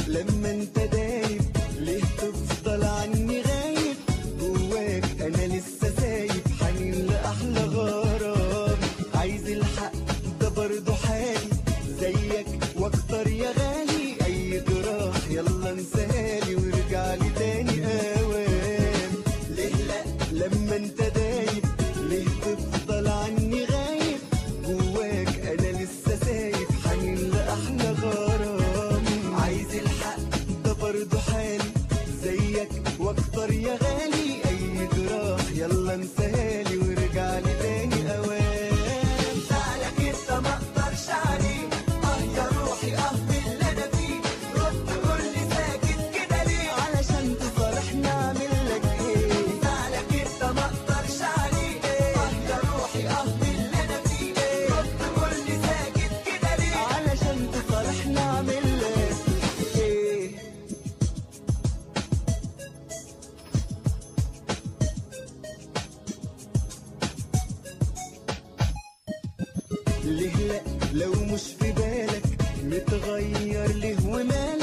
لما انت دايب ليه تفضل عني غايب جواك انا لسه سايب حنين لاحلى غرام عايز الحق ده برضه حالي زيك واكتر يا غالي اي جراح يلا انسالي وارجع لي تاني اوام ليه لا لما انت دايب ليه تفضل عني غايب جواك انا لسه سايب حنين لاحلى غرام عايز الحق ده برضه حالي زيك واكتر يا غالي اي جراح يلا انسالي وارجع لي تاني اوام زعلك انت ما اقدرش عليه اه يا روحي اه باللي انا فيه رد قول لي ساكت كده ليه علشان تصالحني اعمل لك ايه زعلك انت ما اقدرش عليه اه يا روحي اه باللي انا فيه رد قول لي ساكت كده ليه علشان تصالحني اعمل لك ايه ليه لا لو مش في بالك متغير ليه ومالك